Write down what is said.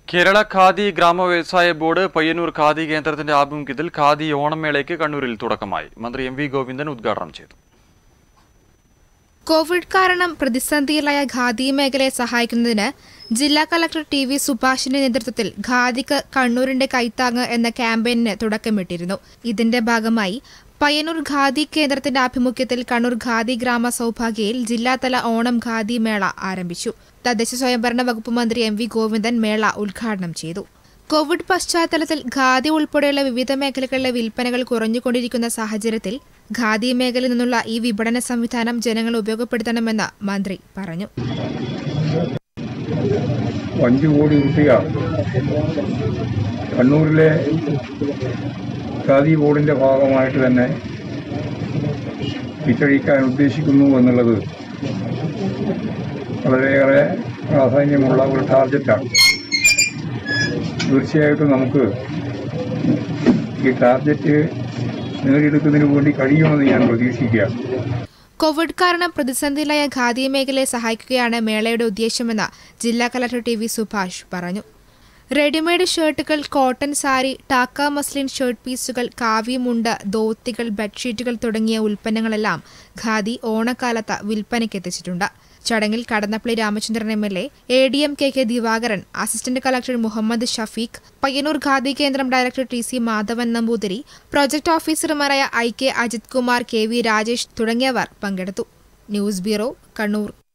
കേരള ഖാദി ഗ്രാമ വ്യവസായ ബോർഡ് പയ്യന്നൂർ ഖാദി കേന്ദ്രത്തിന്റെ ആഭിമുഖ്യത്തിൽ ഖാദി ഓണം മേളയ്ക്ക് കണ്ണൂരിൽ തുടക്കമായി മന്ത്രി എം വി ഗോവിന്ദൻ ഉദ്ഘാടനം ചെയ്തു കോവിഡ് കാരണം പ്രതിസന്ധിയിലായ ഖാദി മേഖലയെ സഹായിക്കുന്നതിന് ജില്ലാ കളക്ടർ ടി വി സുഭാഷിന്റെ നേതൃത്വത്തിൽ ഖാദിക്ക് കണ്ണൂരിന്റെ കൈത്താങ്ങ് എന്ന ക്യാമ്പയിനിന് തുടക്കമിട്ടിരുന്നു ഇതിന്റെ ഭാഗമായി പയ്യന്നൂർ ഖാദി കേന്ദ്രത്തിന്റെ ആഭിമുഖ്യത്തിൽ കണ്ണൂർ ഖാദി ഗ്രാമ സൗഭാഗ്യയിൽ ജില്ലാതല ഓണം ഖാദി മേള ആരംഭിച്ചു തദ്ദേശ സ്വയംഭരണ വകുപ്പ് മന്ത്രി എം വി ഗോവിന്ദൻ മേള ഉദ്ഘാടനം ചെയ്തു കോവിഡ് പശ്ചാത്തലത്തിൽ ഖാദി ഉൾപ്പെടെയുള്ള വിവിധ മേഖലകളിലെ വിൽപ്പനകൾ കുറഞ്ഞുകൊണ്ടിരിക്കുന്ന സാഹചര്യത്തിൽ ഖാദി മേഖലയിൽ നിന്നുള്ള ഈ വിപണന സംവിധാനം ജനങ്ങൾ ഉപയോഗപ്പെടുത്തണമെന്ന് മന്ത്രി പറഞ്ഞു അഞ്ച് കോടി റുപ്യ കണ്ണൂരിലെ ഖാദി ബോർഡിൻ്റെ ഭാഗമായിട്ട് തന്നെ വിറ്റഴിക്കാൻ ഉദ്ദേശിക്കുന്നു എന്നുള്ളത് വളരെയേറെ പ്രാധാന്യമുള്ള ഒരു ടാർഗറ്റാണ് തീർച്ചയായിട്ടും നമുക്ക് ഈ ടാർഗറ്റ് നേടിയെടുക്കുന്നതിന് വേണ്ടി കഴിയുമെന്ന് ഞാൻ പ്രതീക്ഷിക്കുകയാണ് കോവിഡ് കാരണം പ്രതിസന്ധിയിലായ ഖാദി മേഖലയെ സഹായിക്കുകയാണ് മേളയുടെ ഉദ്ദേശമെന്ന് ജില്ലാ കലക്ടർ ടി വി സുഭാഷ് പറഞ്ഞു റെഡിമെയ്ഡ് ഷർട്ടുകൾ cotton sari Dhaka muslin shirt പീസുകൾ കാവ്യമുണ്ട് ധോത്തികൾ ബെഡ്ഷീറ്റുകൾ തുടങ്ങിയ ഉൽപ്പന്നങ്ങളെല്ലാം ഖാദി ഓണക്കാലത്ത് വിൽപ്പനയ്ക്കെത്തിച്ചിട്ടുണ്ട് ചടങ്ങിൽ Kadannappally Ramachandran M L A A D M K K Divakaran assistant collector Muhammad Shafeeq Payyanur khadi കേന്ദ്രം director T C Madhavan Namboothiri project ഓഫീസർമാരായ I K Ajith Kumar K V Rajesh തുടങ്ങിയവർ പങ്കെടുത്തു ന്യൂസ് ബ്യൂറോ കണ്ണൂർ